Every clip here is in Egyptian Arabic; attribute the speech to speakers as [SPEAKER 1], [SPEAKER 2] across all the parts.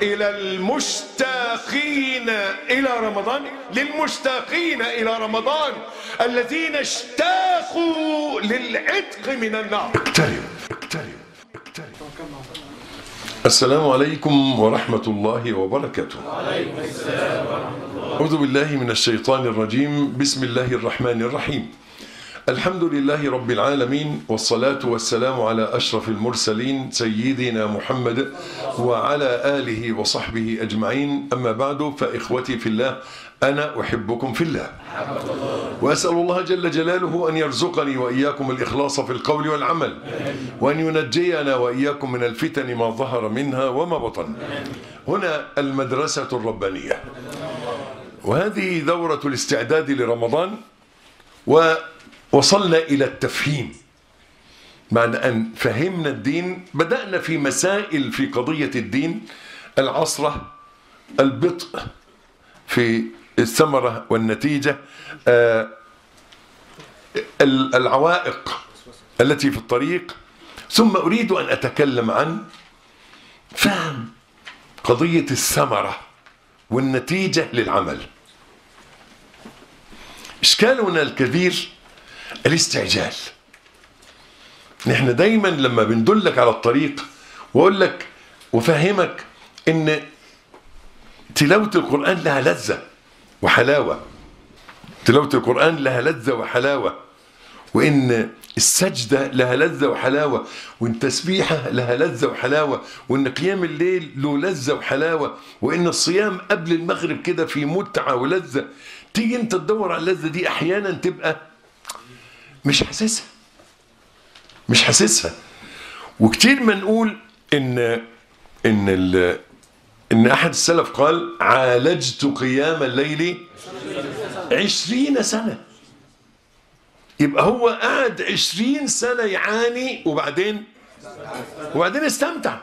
[SPEAKER 1] إلى المشتاقين إلى رمضان للمشتاقين إلى رمضان الذين اشتاقوا للعتق من النار اقترب اقترب اقترب السلام عليكم ورحمة الله وبركاته أعوذ بالله من الشيطان الرجيم بسم الله الرحمن الرحيم الحمد لله رب العالمين والصلاة والسلام على أشرف المرسلين سيدنا محمد وعلى آله وصحبه أجمعين أما بعد فإخوتي في الله أنا أحبكم في الله وأسأل الله جل جلاله أن يرزقني وإياكم الإخلاص في القول والعمل وأن ينجينا وإياكم من الفتن ما ظهر منها وما بطن هنا المدرسة الربانية وهذه دورة الاستعداد لرمضان ووصلنا إلى التفهيم بعد أن فهمنا الدين بدأنا في مسائل في قضية الدين العصرة البطء في الثمرة والنتيجة آه، العوائق التي في الطريق ثم أريد أن أتكلم عن فهم قضية الثمرة والنتيجة للعمل إشكالنا الكبير الاستعجال نحن دايما لما بندلك على الطريق وأقول لك وفهمك إن تلاوة القرآن لها لذة وحلاوة تلاوة القرآن لها لذة وحلاوة وإن السجدة لها لذة وحلاوة وإن تسبيحة لها لذة وحلاوة وإن قيام الليل له لذة وحلاوة وإن الصيام قبل المغرب كده في متعة ولذة تيجي أنت تدور على اللذة دي أحيانا تبقى مش حاسسها مش حاسسها وكتير ما نقول إن إن ال إن أحد السلف قال عالجت قيام الليل عشرين سنة يبقى هو قعد عشرين سنة يعاني وبعدين وبعدين استمتع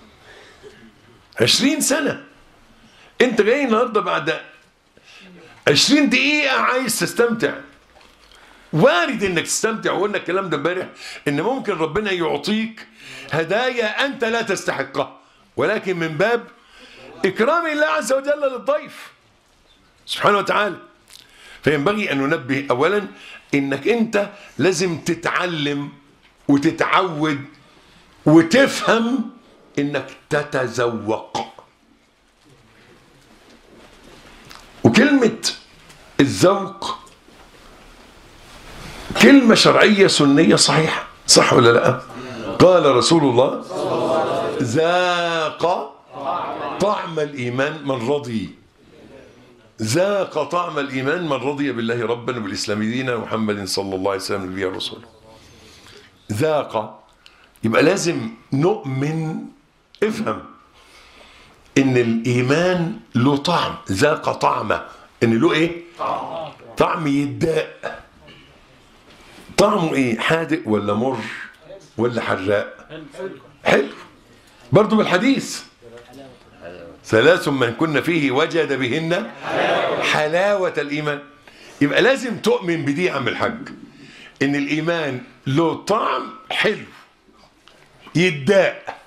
[SPEAKER 1] عشرين سنة انت جاي النهاردة بعد عشرين دقيقة عايز تستمتع وارد انك تستمتع وقلنا الكلام ده امبارح ان ممكن ربنا يعطيك هدايا انت لا تستحقها ولكن من باب إكرام الله عز وجل للضيف سبحانه وتعالى فينبغي أن ننبه أولا إنك أنت لازم تتعلم وتتعود وتفهم إنك تتذوق وكلمة الذوق كلمة شرعية سنية صحيحة صح ولا لا قال رسول الله ذاق طعم الإيمان من رضي ذاق طعم الإيمان من رضي بالله ربا وبالإسلام دينا محمد صلى الله عليه وسلم نبيه الرسول ذاق يبقى لازم نؤمن افهم ان الإيمان له طعم ذاق طعمه ان له ايه طعم يداء طعمه ايه حادق ولا مر ولا حراق حلو برضو بالحديث ثلاث من كنا فيه وجد بهن حلاوة الإيمان يبقى لازم تؤمن بدي يا عم الحاج إن الإيمان له طعم حلو يداء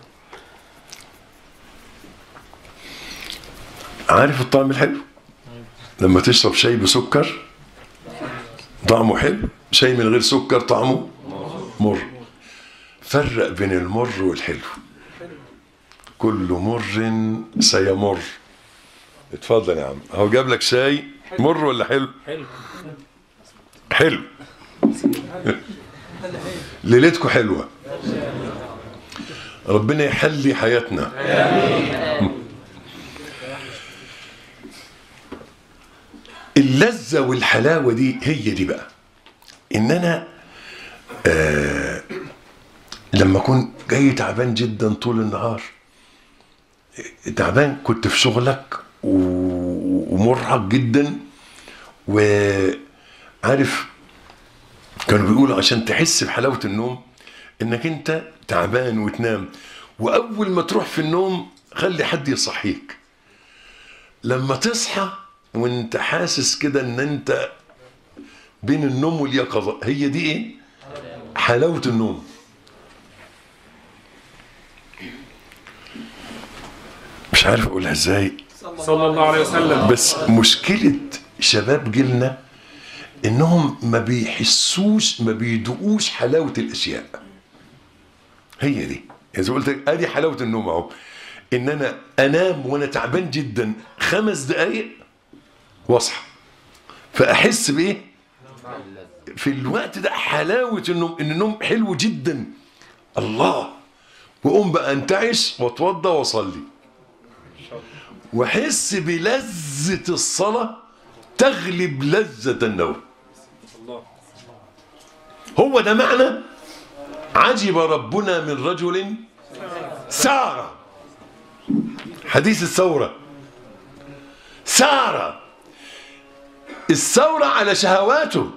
[SPEAKER 1] عارف الطعم الحلو لما تشرب شاي بسكر طعمه حلو شاي من غير سكر طعمه مر فرق بين المر والحلو كل مر سيمر اتفضل يا عم هو جاب لك شاي مر ولا حلو
[SPEAKER 2] حلو
[SPEAKER 1] حلو ليلتكم حلوه ربنا يحلي حياتنا اللذة والحلاوة دي هي دي بقى ان انا آه لما اكون جاي تعبان جدا طول النهار تعبان كنت في شغلك و- ومرهق جدا وعارف كانوا بيقولوا عشان تحس بحلاوة النوم انك انت تعبان وتنام واول ما تروح في النوم خلي حد يصحيك لما تصحى وانت حاسس كده ان انت بين النوم واليقظة هي دي ايه حلاوة النوم مش عارف اقولها ازاي
[SPEAKER 2] صلى الله عليه وسلم
[SPEAKER 1] بس مشكلة شباب جيلنا انهم ما بيحسوش ما بيدوقوش حلاوة الاشياء هي دي اذا قلت لك ادي حلاوة النوم اهو ان انا انام وانا تعبان جدا خمس دقايق واصحى فاحس بايه في الوقت ده حلاوة النوم ان النوم حلو جدا الله واقوم بقى انتعش واتوضى واصلي واحس بلذة الصلاة تغلب لذة النوم
[SPEAKER 2] الله
[SPEAKER 1] هو ده معنى عجب ربنا من رجل سار حديث الثورة سار الثورة على شهواته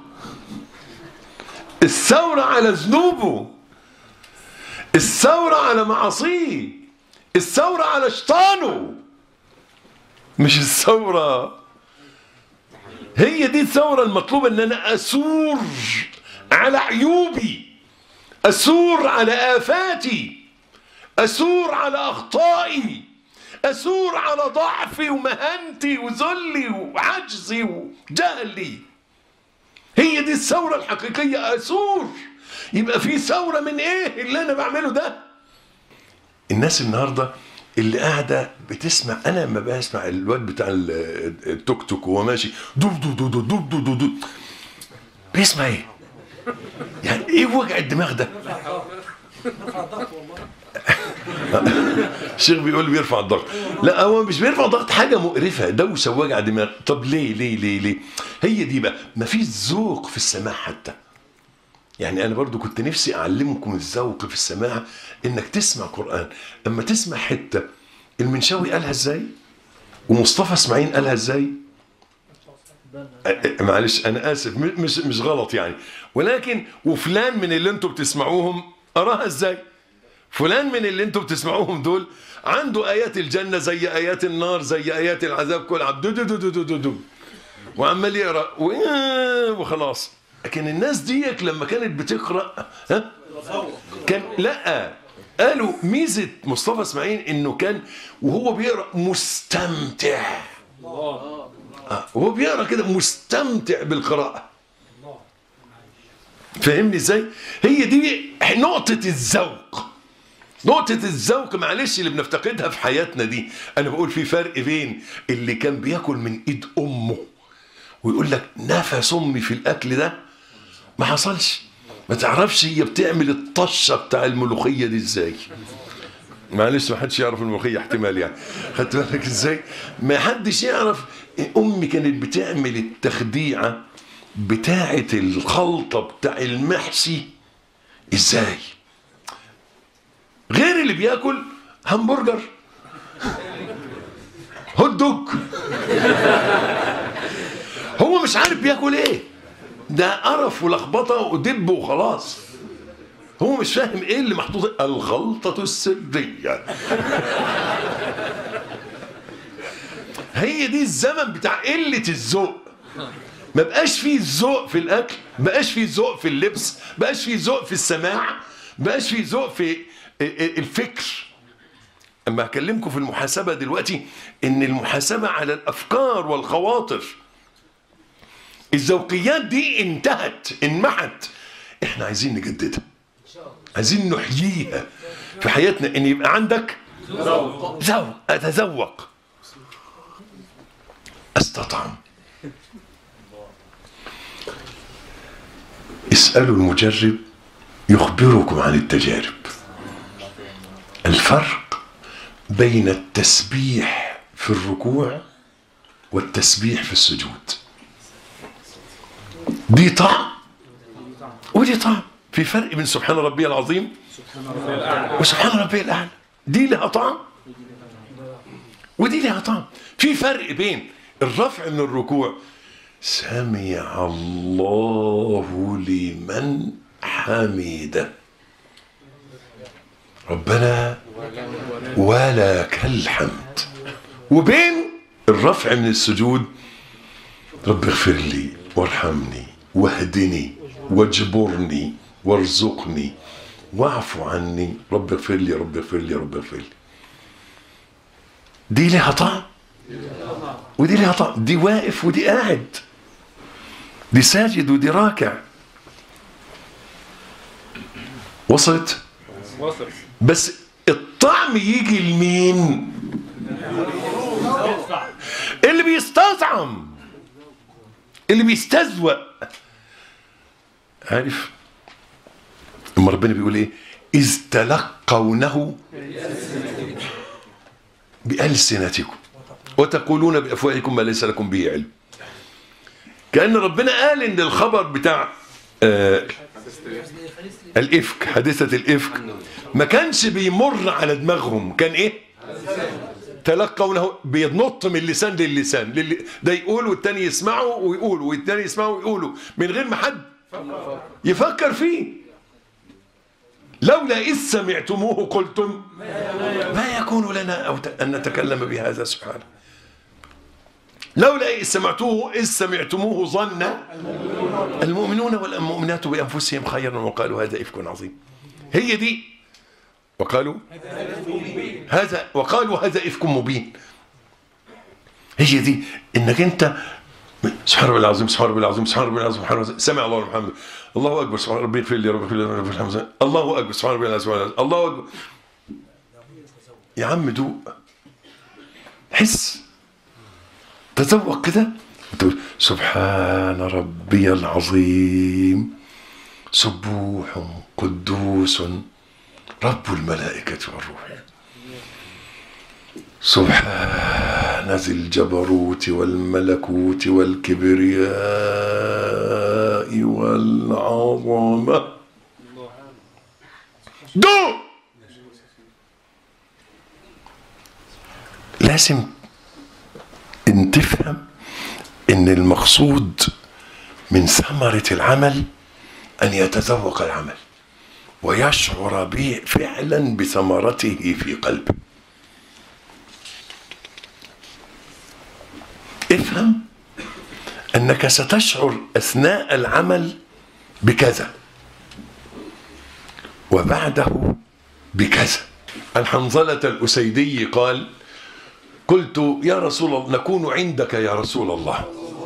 [SPEAKER 1] الثورة على ذنوبه الثورة على معاصيه الثورة على شيطانه مش الثورة هي دي الثورة المطلوبة ان انا اثور على عيوبي اثور على افاتي اثور على اخطائي اثور على ضعفي ومهانتي وذلي وعجزي وجهلي هي دي الثورة الحقيقية اثور يبقى في ثورة من ايه اللي انا بعمله ده الناس النهارده اللي قاعده بتسمع انا لما بسمع الواد بتاع ال- التوك توك وهو ماشي دوب دوب دوب دوب دوب دوب دوب بيسمع ايه؟ يعني ايه وجع الدماغ ده؟ الشيخ بيقول لي بيرفع الضغط لا هو مش بيرفع الضغط حاجه مقرفه دوشه وجع دماغ طب ليه ليه ليه ليه هي دي بقى مفيش ذوق في السماع حتى يعني انا برضو كنت نفسي اعلمكم الذوق في السماع انك تسمع قران اما تسمع حته المنشاوي قالها ازاي ومصطفى اسماعيل قالها ازاي أ- أ- معلش انا اسف م- مش مش غلط يعني ولكن وفلان من اللي انتم بتسمعوهم قراها ازاي فلان من اللي انتم بتسمعوهم دول عنده ايات الجنه زي ايات النار زي ايات العذاب كل عبد دو دو دو دو دو دو وعمال يقرا و- وخلاص لكن الناس ديك لما كانت بتقرا ها كان لا قالوا ميزه مصطفى اسماعيل انه كان وهو بيقرا مستمتع
[SPEAKER 2] الله
[SPEAKER 1] آه، وهو بيقرا كده مستمتع بالقراءه فاهمني ازاي هي دي نقطه الذوق نقطة الذوق معلش اللي بنفتقدها في حياتنا دي أنا بقول في فرق بين اللي كان بياكل من إيد أمه ويقول لك نفس أمي في الأكل ده ما حصلش ما تعرفش هي بتعمل الطشة بتاع الملوخية دي إزاي معلش ما حدش يعرف الملوخية احتمال يعني خدت بالك إزاي ما حدش يعرف أمي كانت بتعمل التخديعة بتاعة الخلطة بتاع المحشي إزاي غير اللي بياكل همبرجر هوت دوج هو مش عارف بياكل ايه ده قرف ولخبطه ودب وخلاص هو مش فاهم ايه اللي محطوط الخلطة السرية هي دي الزمن بتاع قلة الذوق ما بقاش فيه ذوق في الاكل ما بقاش فيه ذوق في اللبس ما بقاش فيه ذوق في السماع ما بقاش فيه ذوق في الفكر اما هكلمكم في المحاسبه دلوقتي ان المحاسبه على الافكار والخواطر الذوقيات دي انتهت انمحت احنا عايزين نجددها عايزين نحييها في حياتنا ان يبقى عندك ذوق اتذوق استطعم اسألوا المجرب يخبركم عن التجارب الفرق بين التسبيح في الركوع والتسبيح في السجود دي طعم ودي طعم في فرق بين سبحان ربي العظيم وسبحان ربي الأعلى دي لها طعم ودي لها طعم في فرق بين الرفع من الركوع سمع الله لمن حمده ربنا ولك الحمد وبين الرفع من السجود رب اغفر لي وارحمني واهدني واجبرني وارزقني واعف عني رب اغفر لي رب اغفر لي رب اغفر لي دي لها طعم ودي لها طعم دي واقف ودي قاعد دي ساجد ودي راكع وصلت
[SPEAKER 2] وصل
[SPEAKER 1] بس الطعم يجي لمين اللي بيستطعم اللي بيستذوق عارف اما ربنا بيقول ايه اذ تلقونه بألسنتكم وتقولون بأفواهكم ما ليس لكم به علم كأن ربنا قال ان الخبر بتاع آه الإفك حادثة الإفك ما كانش بيمر على دماغهم كان إيه تلقونه بينط من اللسان للسان للي ده يقول والتاني يسمعه ويقول والتاني يسمعه ويقوله من غير ما حد يفكر فيه لولا إذ سمعتموه قلتم ما يكون لنا أو ت- أن نتكلم بهذا سبحانه لولا إذ سمعتوه إذ سمعتموه ظن المؤمنون والمؤمنات بأنفسهم خيرا وقالوا هذا إفك عظيم هي دي وقالوا هذا وقالوا هذا إفك مبين هي دي إنك أنت سبحان ربي العظيم سبحان ربي العظيم سبحان ربي العظيم سبحان ربي العظيم سمع الله لمن حمده الله أكبر سبحان ربي اغفر لي ربي اغفر لي ربي اغفر لي الحمد الله أكبر سبحان ربي العظيم سبحان الله الله أكبر يا عم دوق حس تذوق كده تقول سبحان ربي العظيم سبوح قدوس رب الملائكة والروح سبحان ذي الجبروت والملكوت والكبرياء والعظمة دو لازم ان تفهم ان المقصود من ثمرة العمل ان يتذوق العمل ويشعر به فعلا بثمرته في قلبه افهم انك ستشعر اثناء العمل بكذا وبعده بكذا عن حنظلة الأسيدي قال قلت يا رسول الله نكون عندك يا رسول الله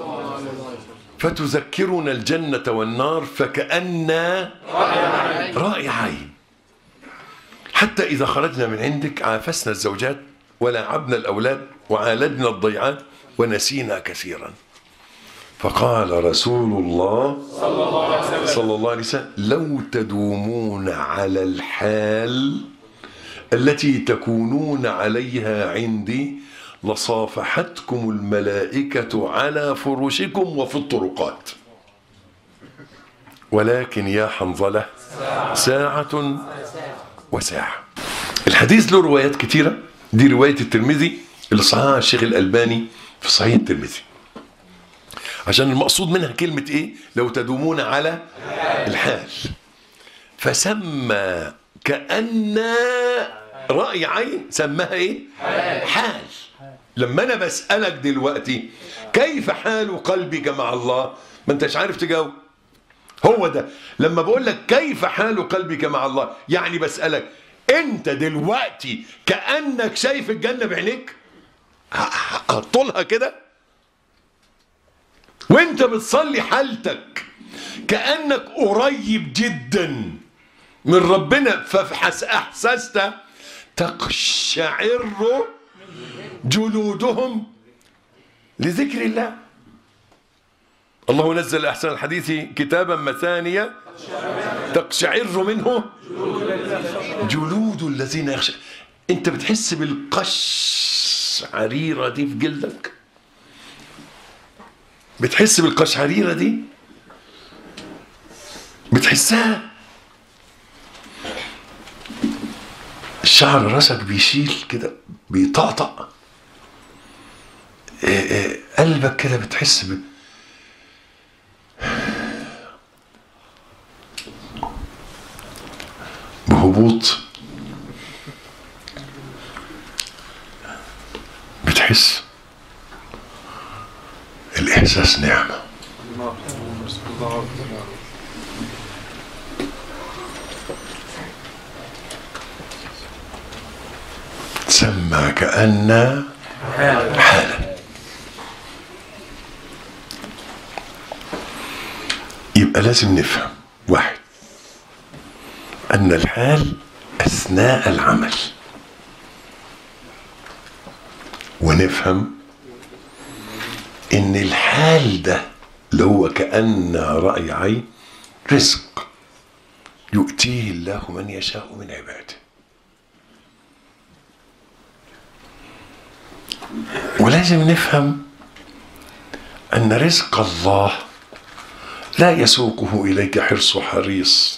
[SPEAKER 1] فتذكرنا الجنة والنار فكأنا رائع عين حتى إذا خرجنا من عندك عافسنا الزوجات ولاعبنا الأولاد وعالجنا الضيعات ونسينا كثيرا فقال رسول الله صلى الله عليه وسلم لو تدومون على الحال التي تكونون عليها عندي لصافحتكم الملائكة على فرشكم وفي الطرقات ولكن يا حنظلة ساعة وساعة الحديث له روايات كتيرة دي رواية الترمذي اللي صححها الشيخ الألباني في صحيح الترمذي عشان المقصود منها كلمة ايه لو تدومون على الحال فسمى كأن رأي عين سماها ايه حال لما انا بسألك دلوقتي كيف حال قلبك مع الله ما انتش عارف تجاوب هو ده لما بقول لك كيف حال قلبك مع الله يعني بسألك انت دلوقتي كأنك شايف الجنة بعينيك هطولها كده وانت بتصلي حالتك كأنك قريب جدا من ربنا فاحسست تقشعر جلودهم لذكر الله الله نزل احسن الحديث كتابا مثانية تقشعر منه جلود الذين يخشى انت بتحس بالقشعريرة دي في جلدك بتحس بالقشعريرة دي بتحسها الشعر راسك بيشيل كده بيطقطق إيه إيه قلبك كده بتحس ب... بهبوط بتحس الإحساس نعمة
[SPEAKER 2] الله الله
[SPEAKER 1] تسمى كأن حالا يبقى لازم نفهم واحد أن الحال أثناء العمل ونفهم إن الحال ده اللي هو كأن رأي عين رزق يؤتيه الله من يشاء من عباده ولازم نفهم أن رزق الله لا يسوقه إليك حرص حريص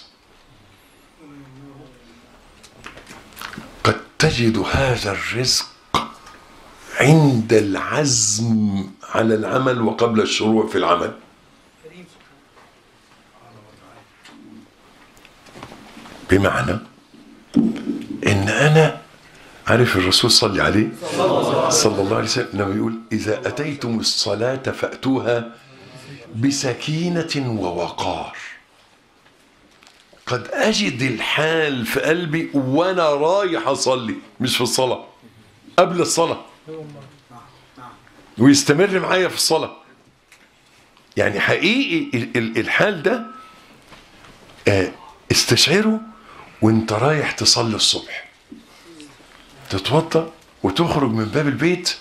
[SPEAKER 1] قد تجد هذا الرزق عند العزم على العمل وقبل الشروع في العمل بمعنى ان انا عارف الرسول صلى عليه صلى الله عليه وسلم لما يقول اذا اتيتم الصلاه فاتوها بسكينه ووقار قد اجد الحال في قلبي وانا رايح اصلي مش في الصلاه قبل الصلاه ويستمر معايا في الصلاه يعني حقيقي ال- ال- الحال ده آه، استشعره وانت رايح تصلي الصبح تتوضا وتخرج من باب البيت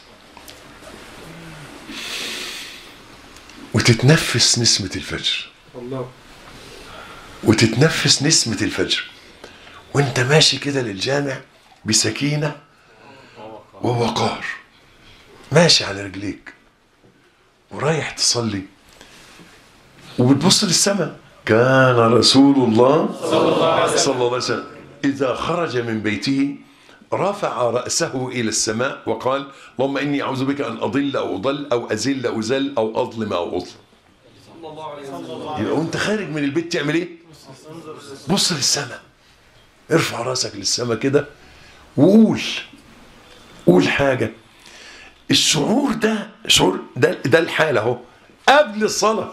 [SPEAKER 1] وتتنفس نسمة الفجر
[SPEAKER 2] الله
[SPEAKER 1] وتتنفس نسمة الفجر وانت ماشي كده للجامع بسكينة ووقار ماشي على رجليك ورايح تصلي وبتبص للسماء كان رسول الله صلى الله عليه وسلم إذا خرج من بيته رفع رأسه إلى السماء وقال اللهم إني أعوذ بك أن أضل أو أضل أو أزل أو أزل أو أظلم أو أظلم يبقى وانت خارج من البيت تعمل ايه بص للسماء ارفع راسك للسماء كده وقول قول حاجة الشعور ده شعور ده ده الحالة اهو قبل الصلاة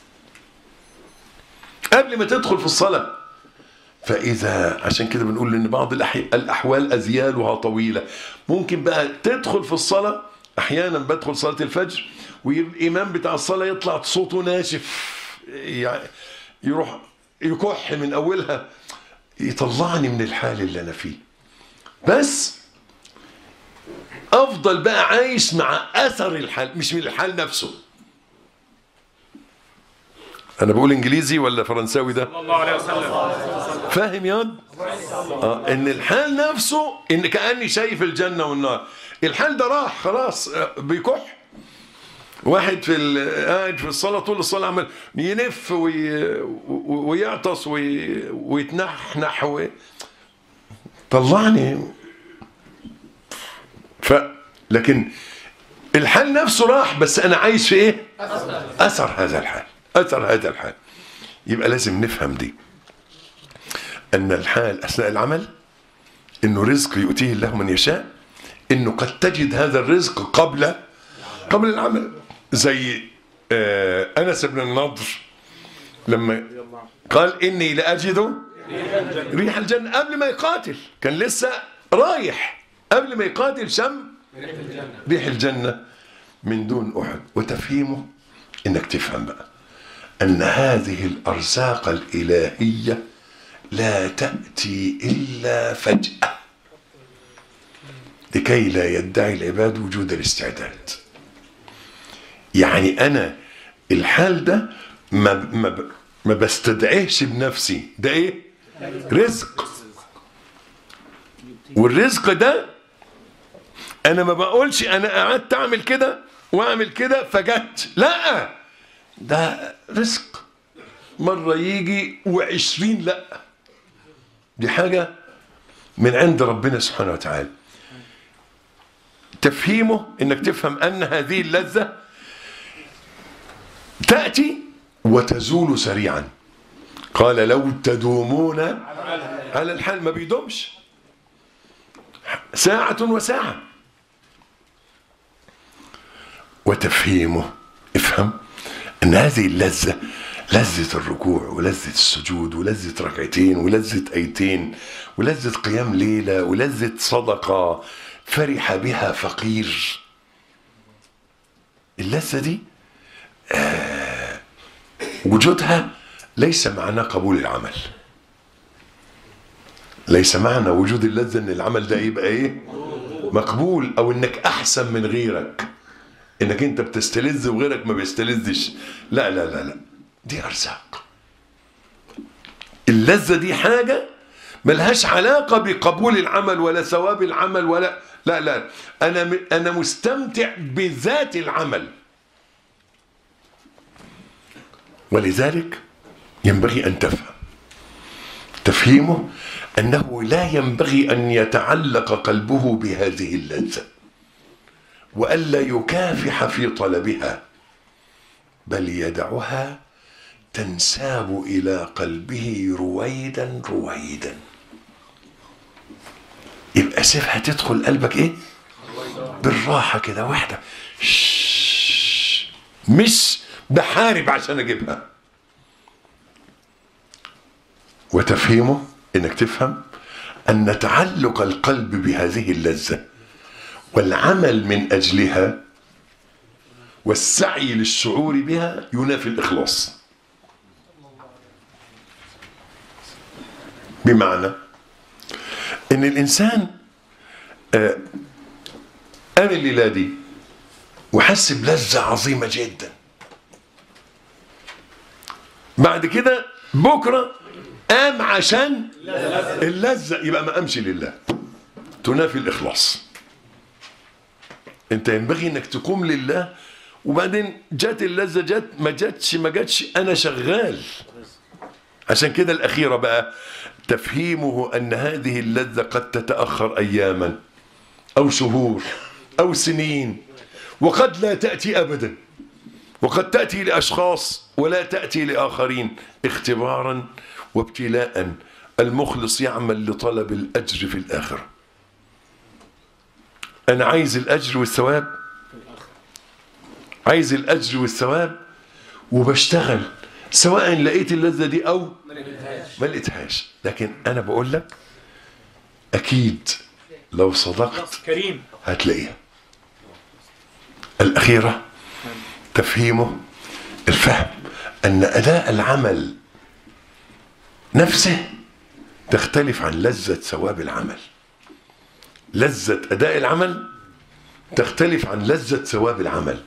[SPEAKER 1] قبل ما تدخل في الصلاة فإذا عشان كده بنقول إن بعض الأحي- الأحوال أزيالها طويلة ممكن بقى تدخل في الصلاة أحيانا بدخل صلاة الفجر والإمام بتاع الصلاة يطلع صوته ناشف يعني يروح يكح من أولها يطلعني من الحال اللي أنا فيه بس أفضل بقى عايش مع أثر الحال مش من الحال نفسه أنا بقول إنجليزي ولا فرنساوي ده؟
[SPEAKER 2] الله عليه وسلم
[SPEAKER 1] فاهم ياض آه ان الحال نفسه ان كاني شايف الجنه والنار الحال ده راح خلاص آه، بيكح واحد في ال- قاعد في الصلاه طول الصلاه عمال ينف وي و- ويعطس وي ويتنحنح وي طلعني ف لكن الحال نفسه راح بس انا عايش في ايه اثر هذا الحال اثر هذا الحال يبقى لازم نفهم دي أن الحال أثناء العمل إنه رزق يؤتيه الله من يشاء إنه قد تجد هذا الرزق قبل قبل العمل زي آه أنس بن النضر لما قال إني لأجد ريح الجنة قبل ما يقاتل كان لسه رايح قبل ما يقاتل شم ريح الجنة من دون أحد وتفهيمه إنك تفهم بقى أن هذه الأرزاق الإلهية لا تأتي إلا فجأة لكي لا يدعي العباد وجود الاستعداد يعني أنا الحال ده ما ما ما بستدعيهش بنفسي ده إيه؟ رزق والرزق ده أنا ما بقولش أنا قعدت أعمل كده وأعمل كده فجت لا ده رزق مرة يجي وعشرين لأ دي حاجة من عند ربنا سبحانه وتعالى تفهيمه انك تفهم ان هذه اللذة تأتي وتزول سريعا قال لو تدومون على الحال ما بيدومش ساعة وساعة وتفهيمه افهم ان هذه اللذة لذة الركوع ولذة السجود ولذة ركعتين ولذة ايتين ولذة قيام ليلة ولذة صدقة فرح بها فقير اللذة دي آه وجودها ليس معناه قبول العمل ليس معنى وجود اللذة ان العمل ده يبقى ايه مقبول او انك احسن من غيرك انك انت بتستلذ وغيرك ما بيستلذش لا لا لا لا دي ارزاق اللذة دي حاجة ملهاش علاقة بقبول العمل ولا ثواب العمل ولا لا لا انا انا مستمتع بذات العمل ولذلك ينبغي ان تفهم تفهيمه انه لا ينبغي ان يتعلق قلبه بهذه اللذه والا يكافح في طلبها بل يدعها تنساب الى قلبه رويدا رويدا يبقى سيبها تدخل قلبك ايه بالراحه كده واحده شش. مش بحارب عشان اجيبها وتفهيمه انك تفهم ان تعلق القلب بهذه اللذه والعمل من اجلها والسعي للشعور بها ينافي الاخلاص بمعنى ان الانسان آه قام الليله دي وحس بلذه عظيمه جدا بعد كده بكره قام عشان اللذه يبقى ما قامش لله تنافي الاخلاص انت ينبغي انك تقوم لله وبعدين جت اللذه جت ما جاتش ما جاتش انا شغال عشان كده الاخيره بقى تفهيمه ان هذه اللذه قد تتاخر اياما او شهور او سنين وقد لا تاتي ابدا وقد تاتي لاشخاص ولا تاتي لاخرين اختبارا وابتلاء المخلص يعمل لطلب الاجر في الاخره انا عايز الاجر والثواب عايز الاجر والثواب وبشتغل سواء لقيت اللذه دي او ما لقيتهاش لكن انا بقول لك اكيد لو صدقت
[SPEAKER 2] كريم
[SPEAKER 1] هتلاقيها الاخيره تفهيمه الفهم ان اداء العمل نفسه تختلف عن لذه ثواب العمل لذه اداء العمل تختلف عن لذه ثواب العمل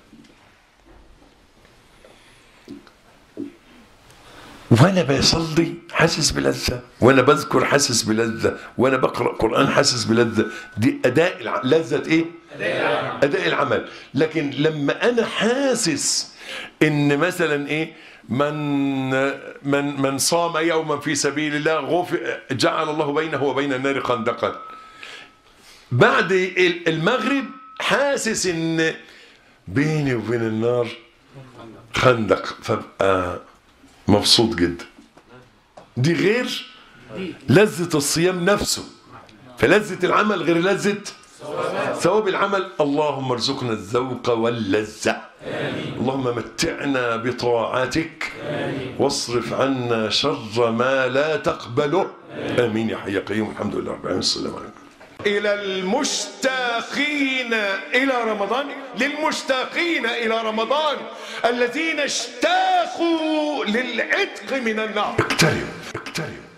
[SPEAKER 1] وانا بصلي حاسس بلذه وانا بذكر حاسس بلذه وانا بقرا قران حاسس بلذه دي اداء الع... لذه ايه اداء العمل لكن لما انا حاسس ان مثلا ايه من من من صام يوما في سبيل الله غفر جعل الله بينه وبين النار خندقا بعد المغرب حاسس ان بيني وبين النار خندق فابقى مبسوط جدا دي غير لذة الصيام نفسه فلذة العمل غير لذة ثواب العمل اللهم ارزقنا الذوق واللذة اللهم متعنا بطاعتك واصرف عنا شر ما لا تقبله امين يا حي يا قيوم الحمد لله رب العالمين السلام عليكم
[SPEAKER 3] إلى المشتاقين إلى رمضان للمشتاقين إلى رمضان الذين اشتاقوا للعتق من النار
[SPEAKER 1] اقترب اقترب